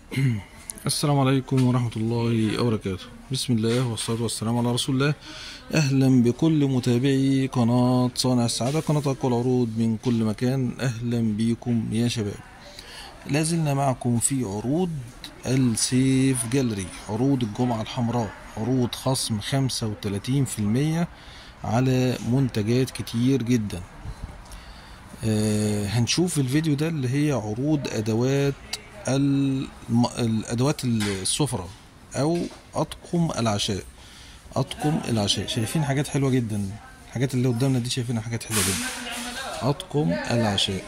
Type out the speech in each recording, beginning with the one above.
السلام عليكم ورحمة الله وبركاته بسم الله والصلاة والسلام على رسول الله أهلا بكل متابعي قناة صانع السعادة قناة أقوى العروض من كل مكان أهلا بكم يا شباب لازلنا معكم في عروض السيف جاليري عروض الجمعة الحمراء عروض خصم 35% على منتجات كتير جدا آه هنشوف الفيديو ده اللي هي عروض أدوات الم... الادوات السفرة او اطقم العشاء اطقم العشاء شايفين حاجات حلوه جدا الحاجات اللي قدامنا دي شايفينها حاجات حلوه جدا اطقم العشاء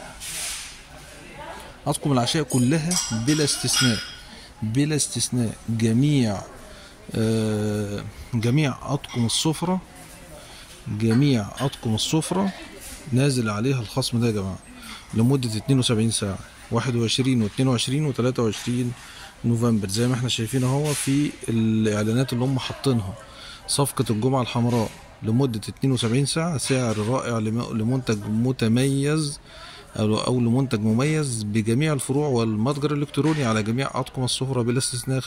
اطقم العشاء كلها بلا استثناء بلا استثناء جميع آه جميع اطقم السفرة جميع اطقم السفرة نازل عليها الخصم ده يا جماعه لمده 72 ساعه 21 و22 و23 نوفمبر زي ما احنا شايفين اهو في الاعلانات اللي هم حاطينها صفقة الجمعة الحمراء لمدة 72 ساعة سعر رائع لمنتج متميز أو أو لمنتج مميز بجميع الفروع والمتجر الإلكتروني على جميع أطقم السفرة بلا استثناء 35%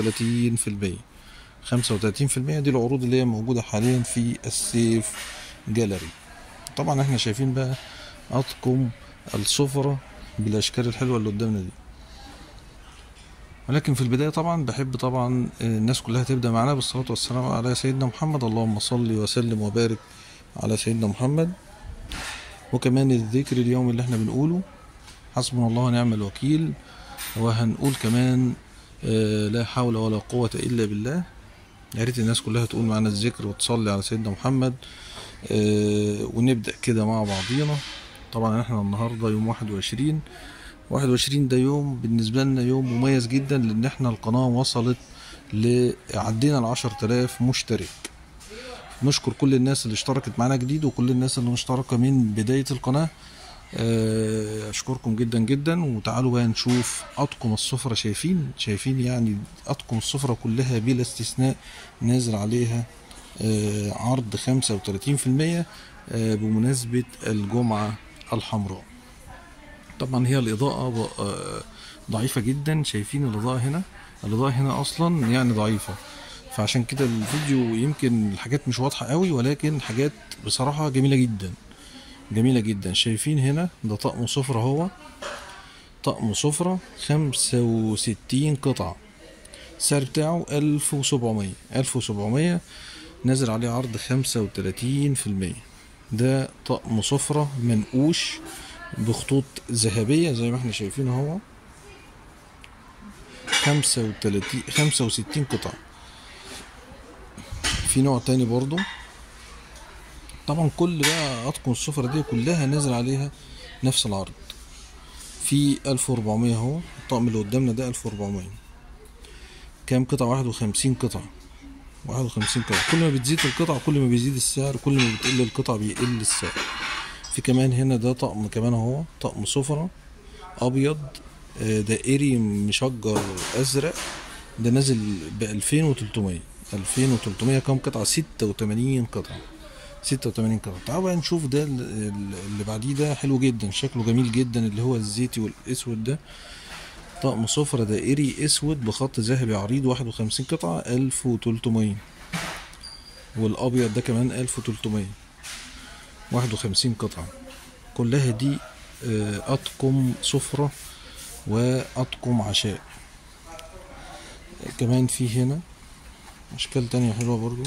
35% دي العروض اللي هي موجودة حاليا في السيف جاليري طبعا احنا شايفين بقى أطقم السفرة بالاشكال الحلوه اللي قدامنا دي ولكن في البدايه طبعا بحب طبعا الناس كلها تبدا معانا بالصلاه والسلام على سيدنا محمد اللهم صل وسلم وبارك على سيدنا محمد وكمان الذكر اليوم اللي احنا بنقوله حسبنا الله ونعم الوكيل وهنقول كمان لا حول ولا قوة إلا بالله يا ريت الناس كلها تقول معانا الذكر وتصلي على سيدنا محمد ونبدأ كده مع بعضينا طبعا احنا النهاردة يوم واحد وعشرين واحد وعشرين ده يوم بالنسبة لنا يوم مميز جدا لان احنا القناة وصلت لعدينا العشر تلاف مشترك نشكر كل الناس اللي اشتركت معانا جديد وكل الناس اللي مشتركة من بداية القناة اشكركم جدا جدا وتعالوا بقى نشوف اطقم السفرة شايفين شايفين يعني اطقم السفرة كلها بلا استثناء نازل عليها عرض خمسة وتلاتين في المية بمناسبة الجمعة الحمراء طبعا هي الإضاءة ضعيفة جدا شايفين الإضاءة هنا الإضاءة هنا أصلا يعني ضعيفة فعشان كده الفيديو يمكن الحاجات مش واضحة قوي ولكن حاجات بصراحة جميلة جدا جميلة جدا شايفين هنا ده طقم سفرة هو طقم سفرة خمسة وستين قطعة السعر بتاعه ألف وسبعمية ألف وسبعمية نازل عليه عرض خمسة وتلاتين في المية ده طقم سفرة منقوش بخطوط ذهبية زي ما احنا شايفين اهو خمسة وتلاتين خمسة وستين قطعة في نوع تاني برضو طبعا كل بقى أطقم السفرة دي كلها نازل عليها نفس العرض في ألف وأربعمية اهو الطقم اللي قدامنا ده ألف وأربعمية كام قطعة واحد وخمسين قطعة واحد وخمسين قطعة كل ما بتزيد القطعة كل ما بيزيد السعر كل ما بتقل القطعة بيقل السعر في كمان هنا ده طقم كمان اهو طقم سفرة أبيض دائري مشجر أزرق ده نازل بألفين وتلتمية ألفين وتلتمية كام قطعة ستة وتمانين قطعة ستة وتمانين قطعة تعالوا بقى نشوف ده اللي بعديه ده حلو جدا شكله جميل جدا اللي هو الزيتي والأسود ده طقم سفرة دائري اسود بخط ذهبي عريض واحد وخمسين قطعة الف وتلتمية والابيض ده كمان الف وتلتمية واحد وخمسين قطعة كلها دي اطقم سفرة واطقم عشاء كمان في هنا اشكال تانية حلوة برضو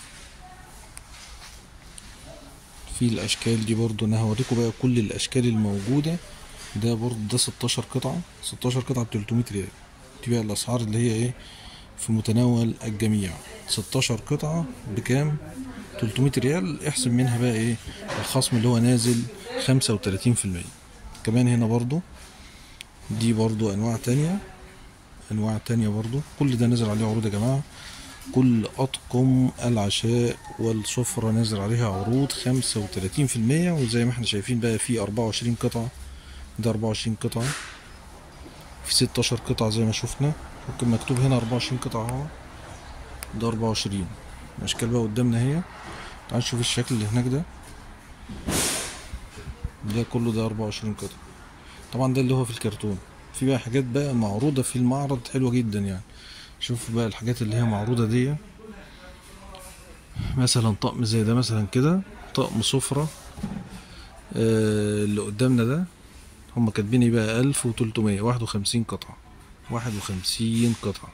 في الاشكال دي برضو انا هوريكم بقى كل الاشكال الموجوده ده برضه ده 16 قطعة 16 قطعة ب 300 ريال دي بقى الأسعار اللي هي إيه في متناول الجميع 16 قطعة بكام 300 ريال احسب منها بقى إيه الخصم اللي هو نازل 35% كمان هنا برضو دي برضو أنواع تانية أنواع تانية برضو كل ده نازل عليه عروض يا جماعة كل أطقم العشاء والسفرة نازل عليها عروض 35% وزي ما احنا شايفين بقى في 24 قطعة ده 24 قطعة في 16 قطعة زي ما شفنا ممكن مكتوب هنا 24 قطعة اهو ده 24 الأشكال بقى قدامنا اهي تعال نشوف الشكل اللي هناك ده ده كله ده 24 قطعة طبعا ده اللي هو في الكرتون في بقى حاجات بقى معروضة في المعرض حلوة جدا يعني شوف بقى الحاجات اللي هي معروضة دي مثلا طقم زي ده مثلا كده طقم سفرة آه اللي قدامنا ده هما كاتبين ايه بقى ألف وتلتمية واحد وخمسين قطعة واحد وخمسين قطعة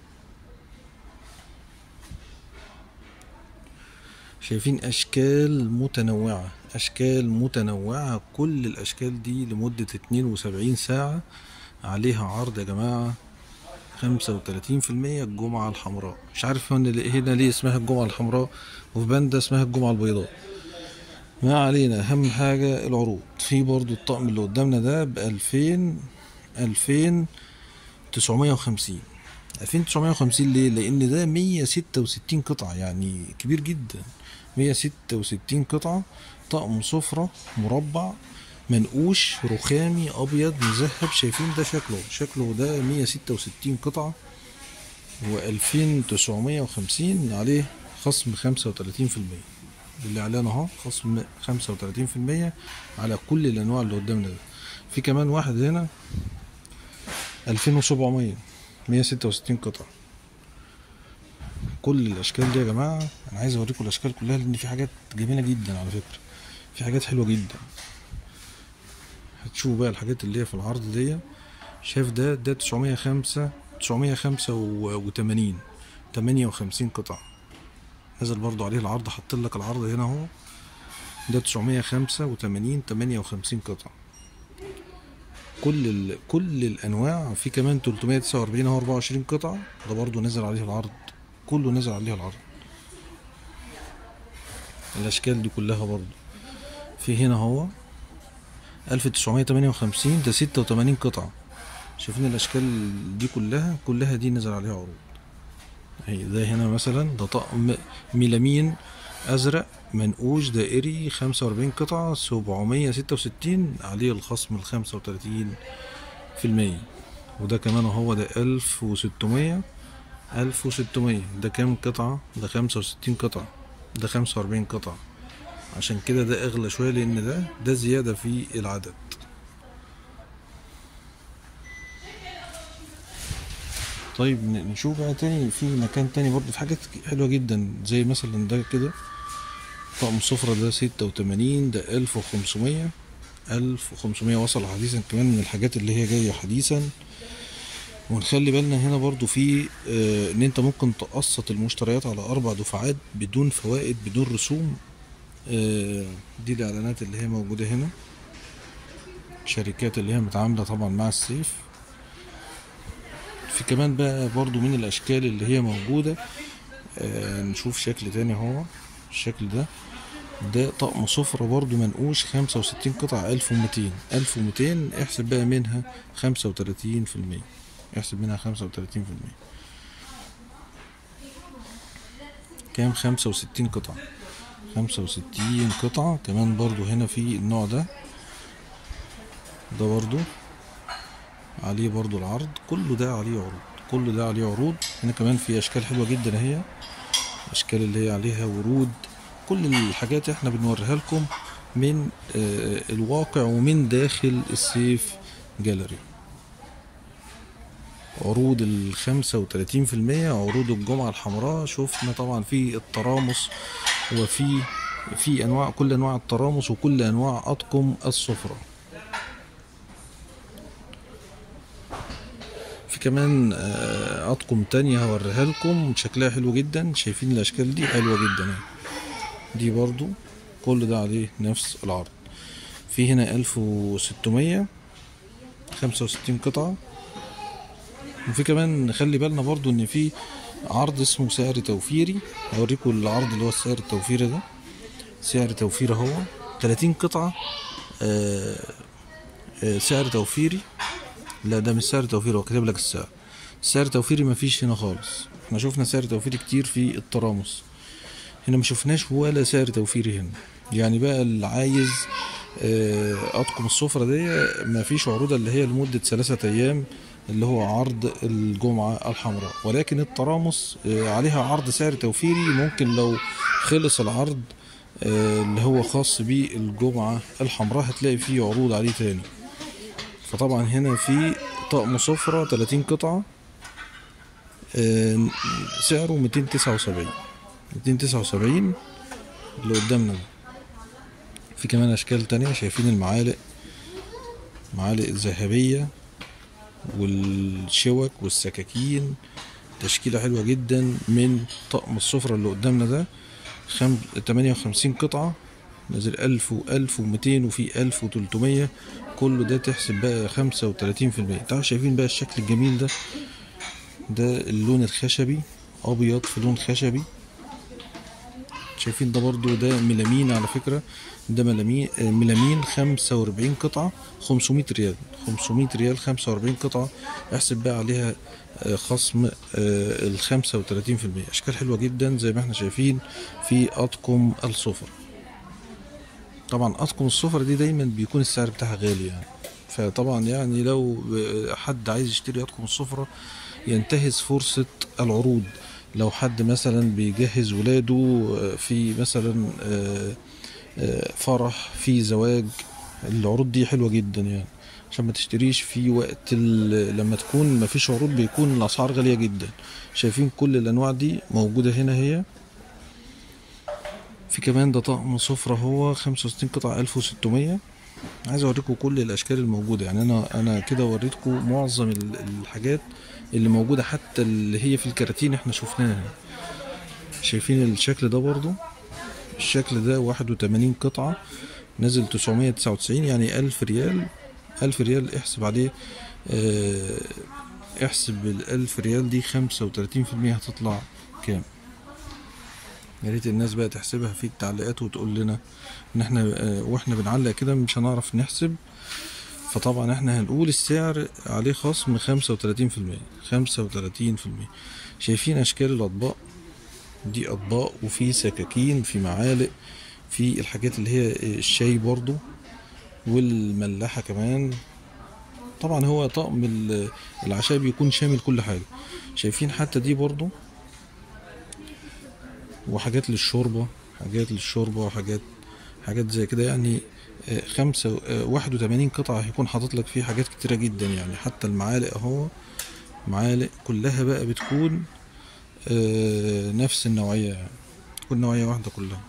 شايفين أشكال متنوعة أشكال متنوعة كل الأشكال دي لمدة اتنين وسبعين ساعة عليها عرض يا جماعة خمسة وتلاتين في المية الجمعة الحمراء مش عارف هنا هنا ليه اسمها الجمعة الحمراء وفي باندا اسمها الجمعة البيضاء ما علينا أهم حاجة العروض في برضو الطقم اللي قدامنا ده بألفين ألفين تسعمية وخمسين ألفين تسعمية وخمسين ليه؟ لأن ده مية ستة وستين قطعة يعني كبير جدا مية ستة وستين قطعة طقم سفرة مربع منقوش رخامي أبيض مذهب شايفين ده شكله شكله ده مية ستة وستين قطعة وألفين تسعمية وخمسين عليه خصم خمسة وتلاتين في المية الإعلان أهو خصم خمسة وتلاتين في المية على كل الأنواع اللي قدامنا ده في كمان واحد هنا ألفين وسبعمية مية ستة وستين قطعة كل الأشكال دي يا جماعة أنا عايز أوريكم الأشكال كلها لأن في حاجات جميلة جدا على فكرة في حاجات حلوة جدا هتشوفوا بقى الحاجات اللي هي في العرض دي شايف ده ده تسعمية خمسة تسعمية خمسة وتمانين تمانية وخمسين قطعة نزل برضو عليه العرض حط لك العرض هنا اهو ده تسعمية خمسة وتمانين تمانية وخمسين قطعة كل ال... كل الانواع في كمان 349 اهو 24 قطعه ده برضو نزل عليه العرض كله نزل عليه العرض الاشكال دي كلها برضو في هنا هو 1958 ده 86 قطعه شايفين الاشكال دي كلها كلها دي نزل عليها عروض اهي ده هنا مثلا ده طقم ميلامين ازرق منقوش دائري 45 قطعة 766 عليه الخصم ال 35 في المية وده كمان هو ده 1600 1600 ده كام قطعة ده 65 قطعة ده 45 قطعة عشان كده ده اغلى شوية لان ده ده زيادة في العدد طيب نشوف بقى تاني في مكان تاني برضه في حاجات حلوة جدا زي مثلا ده كده طقم السفرة ده ستة وتمانين ده ألف وخمسمية ألف وخمسمية وصل حديثا كمان من الحاجات اللي هي جاية حديثا ونخلي بالنا هنا برضو في آه ان انت ممكن تقسط المشتريات على اربع دفعات بدون فوائد بدون رسوم آه دي الاعلانات اللي هي موجودة هنا شركات اللي هي متعاملة طبعا مع السيف في كمان بقى برضو من الاشكال اللي هي موجودة آه نشوف شكل تاني هو الشكل ده ده طقم سفرة برضو منقوش خمسة وستين قطعة ألف ومتين ألف ومتين احسب بقى منها خمسة وتلاتين في المية احسب منها خمسة وتلاتين في المية كام خمسة وستين قطعة خمسة وستين قطعة كمان برضو هنا في النوع ده ده برضو عليه برضو العرض كله ده عليه عروض كله ده عليه عروض هنا كمان في اشكال حلوة جدا اهي الاشكال اللي هي عليها ورود كل الحاجات احنا بنوريها لكم من آه الواقع ومن داخل السيف جاليري عروض الخمسة وتلاتين في المية عروض الجمعة الحمراء شفنا طبعا في الترامس وفي في انواع كل انواع الترامس وكل انواع اطقم السفرة في كمان اطقم تانية هوريها لكم شكلها حلو جدا شايفين الاشكال دي حلوة جدا دي برضو كل ده عليه نفس العرض في هنا الف وستمية خمسة وستين قطعة وفي كمان نخلي بالنا برضو ان في عرض اسمه سعر توفيري هوريكم العرض اللي هو السعر التوفيري ده سعر توفيري هو 30 قطعة آآ آآ سعر توفيري لا ده مش سعر توفيري هو كاتب لك السعر سعر توفيري مفيش هنا خالص احنا شفنا سعر توفيري كتير في الترامس هنا ما شفناش ولا سعر توفيري هنا يعني بقى اللي عايز اطقم السفرة دي مفيش عروض اللي هي لمدة ثلاثة ايام اللي هو عرض الجمعة الحمراء ولكن الترامس عليها عرض سعر توفيري ممكن لو خلص العرض اللي هو خاص بالجمعة الحمراء هتلاقي فيه عروض عليه تاني فطبعا هنا في طقم سفرة 30 قطعة آه، سعره 279 279 اللي قدامنا ده في كمان اشكال تانية شايفين المعالق معالق ذهبية والشوك والسكاكين تشكيلة حلوة جدا من طقم السفرة اللي قدامنا ده خم... 58 قطعة نازل ألف وألف ومتين وفي ألف وتلتمية كله ده تحسب بقى خمسة وتلاتين في المية تعالوا شايفين بقى الشكل الجميل ده ده اللون الخشبي أبيض في لون خشبي شايفين ده برضو ده ميلامين على فكرة ده ميلامين آه، ميلامين خمسة وأربعين قطعة خمسمية ريال خمسمية ريال خمسة وأربعين قطعة احسب بقى عليها آه، خصم الخمسة وتلاتين في المية أشكال حلوة جدا زي ما احنا شايفين في أطقم السفر طبعا أطقم السفر دي دايما بيكون السعر بتاعها غالي يعني فطبعا يعني لو حد عايز يشتري أطقم السفرة ينتهز فرصة العروض لو حد مثلا بيجهز ولاده في مثلا آه، آه، فرح في زواج العروض دي حلوة جدا يعني عشان ما تشتريش في وقت ال- لما تكون ما فيش عروض بيكون الأسعار غالية جدا شايفين كل الأنواع دي موجودة هنا هي في كمان ده طقم سفرة هو 65 قطعة 1600 عايز اوريكم كل الاشكال الموجوده يعني انا انا كده وريتكم معظم ال- الحاجات اللي موجوده حتى اللي هي في الكراتين احنا شفناها شايفين الشكل ده برضو الشكل ده 81 قطعه نازل 999 يعني 1000 ريال 1000 ريال احسب عليه اه احسب ال 1000 ريال دي 35% هتطلع كام يا ريت الناس بقى تحسبها في التعليقات وتقول لنا ان احنا آه، واحنا بنعلق كده مش هنعرف نحسب فطبعا احنا هنقول السعر عليه خصم 35% 35% شايفين اشكال الاطباق دي اطباق وفي سكاكين في معالق في الحاجات اللي هي الشاي برضو والملاحة كمان طبعا هو طقم ال- العشاء بيكون شامل كل حاجة شايفين حتى دي برضو وحاجات للشوربة حاجات للشوربة وحاجات حاجات زي كده يعني آه، خمسة آه، واحد وتمانين قطعة هيكون حاطط لك فيه حاجات كتيرة جدا يعني حتى المعالق اهو معالق كلها بقى بتكون آه، نفس النوعية يعني تكون نوعية واحدة كلها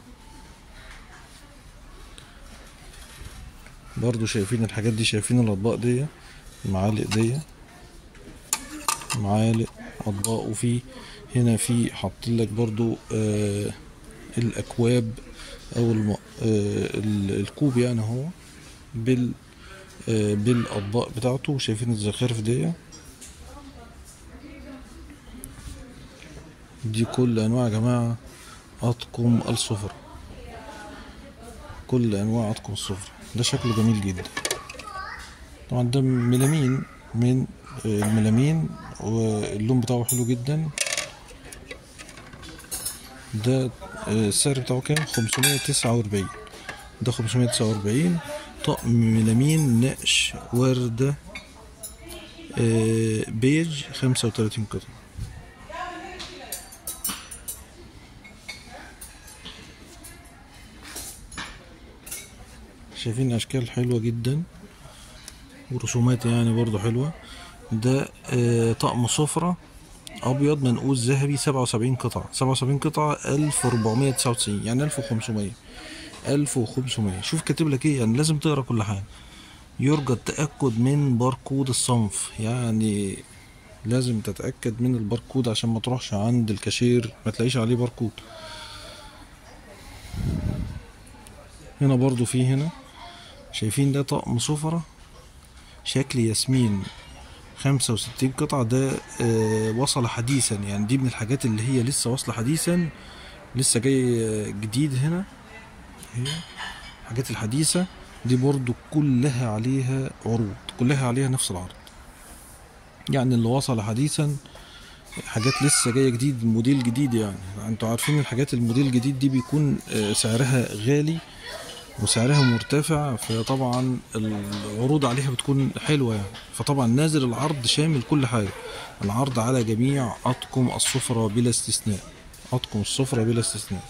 برضو شايفين الحاجات دي شايفين الأطباق دي المعالق دي معالق أطباق وفي هنا في حاطين لك برضو آه الأكواب أو الم... آه ال- الكوب يعني هو بال آه بالأطباق بتاعته شايفين الزخارف دي دي كل أنواع يا جماعة أطقم السفرة كل أنواع أطقم السفرة ده شكله جميل جدا طبعا ده ميلامين من آه، الميلامين واللون بتاعه حلو جدا ده آه، السعر بتاعه كام 549 ده 549 طقم ميلامين نقش وردة آه، بيج 35 قطعة شايفين أشكال حلوة جدا ورسومات يعني برضو حلوة ده آه، طقم سفرة أبيض منقوش ذهبي سبعة وسبعين قطعة سبعة وسبعين قطعة ألف وربعمية تسعة وتسعين يعني ألف وخمسمية ألف وخمسمية شوف كاتب لك إيه يعني لازم تقرا كل حاجة يرجى التأكد من باركود الصنف يعني لازم تتأكد من الباركود عشان ما تروحش عند الكاشير ما تلاقيش عليه باركود هنا برضو في هنا شايفين ده طقم سفرة شكل ياسمين خمسة وستين قطعة ده آه وصل حديثا يعني دي من الحاجات اللي هي لسه واصلة حديثا لسه جاي آه، جديد هنا هي الحاجات الحديثة دي برضو كلها عليها عروض كلها عليها نفس العرض يعني اللي وصل حديثا حاجات لسه جايه جديد موديل جديد يعني انتوا عارفين الحاجات الموديل الجديد دي بيكون آه، سعرها غالي وسعرها مرتفع فطبعا العروض عليها بتكون حلوه يعني فطبعا نازل العرض شامل كل حاجه العرض على جميع اطقم السفره بلا استثناء اطقم السفره بلا استثناء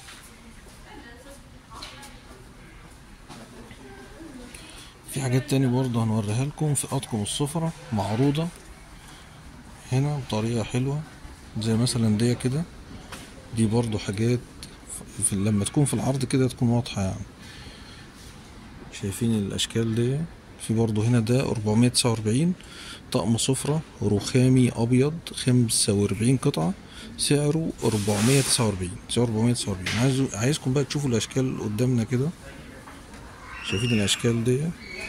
في حاجات تاني برضه هنوريها لكم في اطقم السفرة معروضة هنا بطريقة حلوة زي مثلا دي كده دي برضه حاجات في لما تكون في العرض كده تكون واضحة يعني شايفين الاشكال دي في برضه هنا ده 449 طقم سفرة رخامي ابيض 45 قطعة سعره 449 سعره 449 عايز عايزكم بقى تشوفوا الاشكال قدامنا كده شايفين الاشكال دي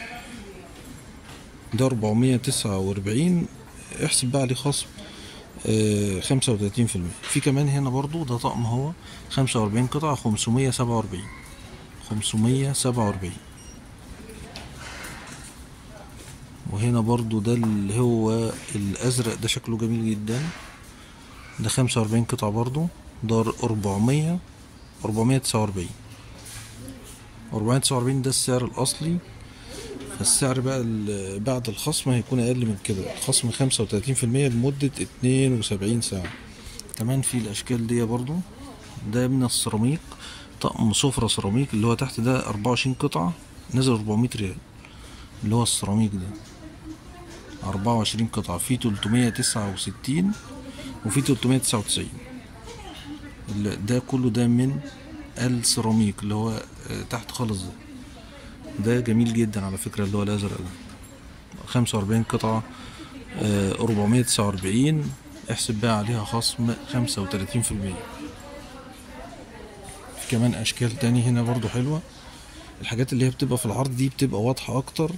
ده 449 احسب بقى عليه خصم خمسة وتلاتين في المية في كمان هنا برضو ده طقم هو خمسة وأربعين قطعة خمسمية سبعة وأربعين خمسمية سبعة وأربعين وهنا برضو ده اللي هو الأزرق ده شكله جميل جدا ده خمسة وأربعين قطعة برضو ده أربعمية أربعمية تسعة وأربعين أربعمية تسعة وأربعين ده السعر الأصلي فالسعر بقى ال- بعد الخصم هيكون أقل من كده الخصم خمسة وتلاتين في المية لمدة اتنين وسبعين ساعة كمان في الأشكال دي برضو ده من السيراميك طقم سفرة سيراميك اللي هو تحت ده أربعة وعشرين قطعة نزل أربعمية ريال اللي هو السيراميك ده أربعة وعشرين قطعة في تلتمية تسعة وستين وفي تلتمية تسعة وتسعين ده كله ده من السيراميك اللي هو آه، تحت خالص ده ده جميل جدا على فكرة اللي هو الأزرق ده خمسة وأربعين قطعة أربعمية تسعة وأربعين احسب بقى عليها خصم خمسة وتلاتين في المية في كمان أشكال تاني هنا برضو حلوة الحاجات اللي هي بتبقى في العرض دي بتبقى واضحة أكتر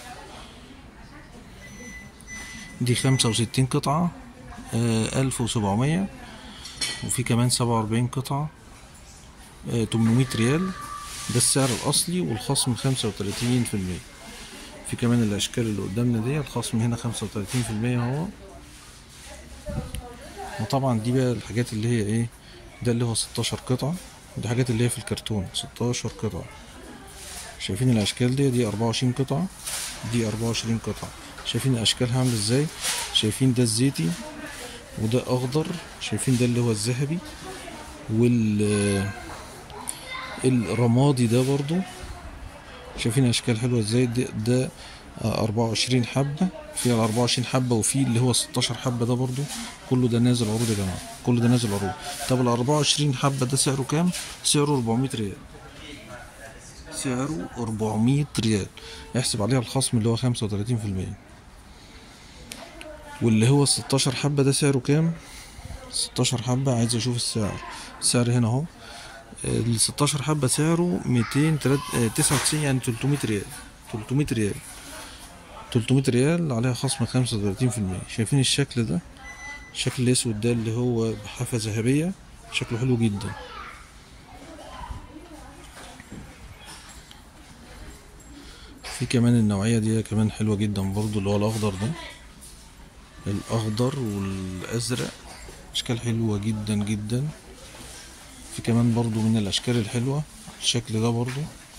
دي خمسة وستين قطعة ألف وسبعمية وفي كمان سبعة وأربعين قطعة تمنمية ريال ده السعر الأصلي والخصم خمسة وتلاتين في المية في كمان الأشكال اللي قدامنا دي الخصم هنا خمسة وتلاتين في المية اهو وطبعا دي بقى الحاجات اللي هي ايه ده اللي هو ستاشر قطعة دي حاجات اللي هي في الكرتون ستاشر قطعة شايفين الأشكال دي دي أربعة وعشرين قطعة دي أربعة وعشرين قطعة شايفين أشكالها عاملة ازاي شايفين ده الزيتي وده أخضر شايفين ده اللي هو الذهبي وال الرمادي ده برضو شايفين اشكال حلوه ازاي ده, ده أربعة وعشرين حبة في الأربعة وعشرين حبة وفي اللي هو ستاشر حبة ده برضو كله ده نازل عروض يا جماعة كله ده نازل عروض طب الأربعة وعشرين حبة ده سعره كام؟ سعره أربعمية ريال سعره أربعمية ريال احسب عليها الخصم اللي هو خمسة وتلاتين في المية واللي هو الستاشر حبة ده سعره كام؟ ستاشر حبة عايز أشوف السعر السعر هنا أهو ال 16 حبة سعره 299 يعني 300 ريال 300 ريال 300 ريال عليها خصم 35% شايفين الشكل ده الشكل الأسود ده اللي هو بحافة ذهبية شكله حلو جدا في كمان النوعية دي كمان حلوة جدا برضو اللي هو الأخضر ده الأخضر والأزرق أشكال حلوة جدا جدا في كمان برضو من الاشكال الحلوة الشكل ده برضو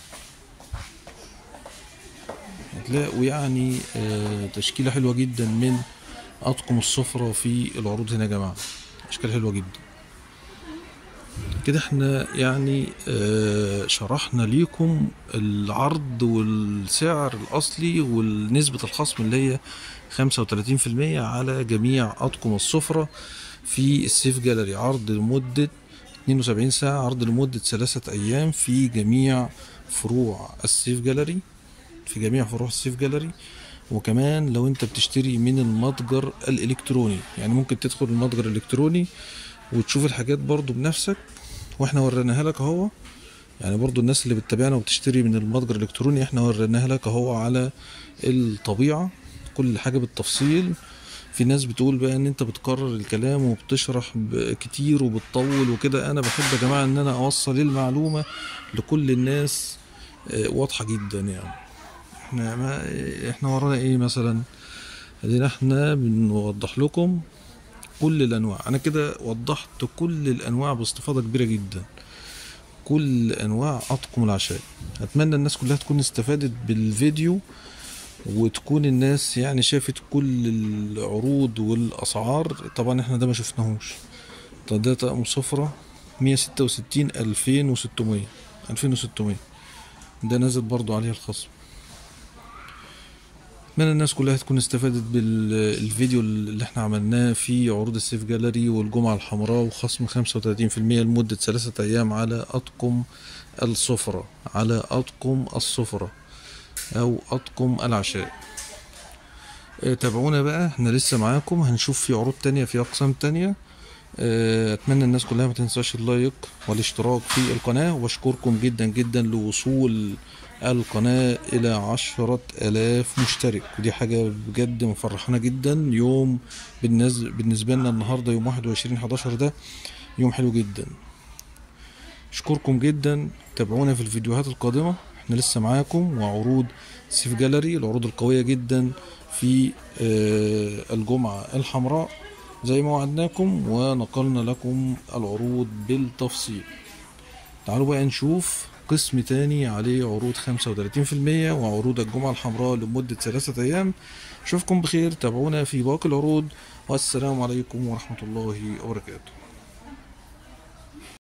هتلاقوا يعني آه تشكيلة حلوة جدا من اطقم السفرة في العروض هنا يا جماعة اشكال حلوة جدا كده احنا يعني آه شرحنا ليكم العرض والسعر الاصلي ونسبة الخصم اللي هي خمسة وتلاتين في المية على جميع اطقم السفرة في السيف جاليري عرض لمدة 72 ساعة عرض لمدة ثلاثة أيام في جميع فروع السيف جاليري في جميع فروع السيف جاليري وكمان لو انت بتشتري من المتجر الإلكتروني يعني ممكن تدخل المتجر الإلكتروني وتشوف الحاجات برضو بنفسك واحنا وريناها لك اهو يعني برضو الناس اللي بتتابعنا وبتشتري من المتجر الإلكتروني احنا وريناها لك اهو على الطبيعة كل حاجة بالتفصيل في ناس بتقول بقى ان انت بتكرر الكلام وبتشرح كتير وبتطول وكده انا بحب يا جماعه ان انا اوصل المعلومه لكل الناس واضحه جدا يعني احنا ما احنا ورانا ايه مثلا ادينا احنا بنوضح لكم كل الانواع انا كده وضحت كل الانواع باستفاضه كبيره جدا كل انواع اطقم العشاء اتمنى الناس كلها تكون استفادت بالفيديو وتكون الناس يعني شافت كل العروض والاسعار طبعا احنا ده ما شفناهوش طب ده طقم سفرة مية ستة وستين الفين وستمية الفين وستمية ده نازل برضو عليه الخصم اتمنى الناس كلها تكون استفادت بالفيديو اللي احنا عملناه في عروض السيف جاليري والجمعة الحمراء وخصم 35% لمدة ثلاثة أيام على أطقم السفرة على أطقم السفرة أو أطقم العشاء اه، تابعونا بقى احنا لسه معاكم هنشوف في عروض تانية في أقسام تانية اه، اتمنى الناس كلها ما تنساش اللايك والاشتراك في القناة واشكركم جدا جدا لوصول القناة الى عشرة الاف مشترك ودي حاجة بجد مفرحانا جدا يوم بالنسبة, بالنسبة لنا النهاردة يوم واحد وعشرين حداشر ده يوم حلو جدا اشكركم جدا تابعونا في الفيديوهات القادمة احنا لسه معاكم وعروض سيف جاليري العروض القوية جدا في اه، الجمعة الحمراء زي ما وعدناكم ونقلنا لكم العروض بالتفصيل تعالوا بقى نشوف قسم تاني عليه عروض 35% وعروض الجمعة الحمراء لمدة ثلاثة أيام أشوفكم بخير تابعونا في باقي العروض والسلام عليكم ورحمة الله وبركاته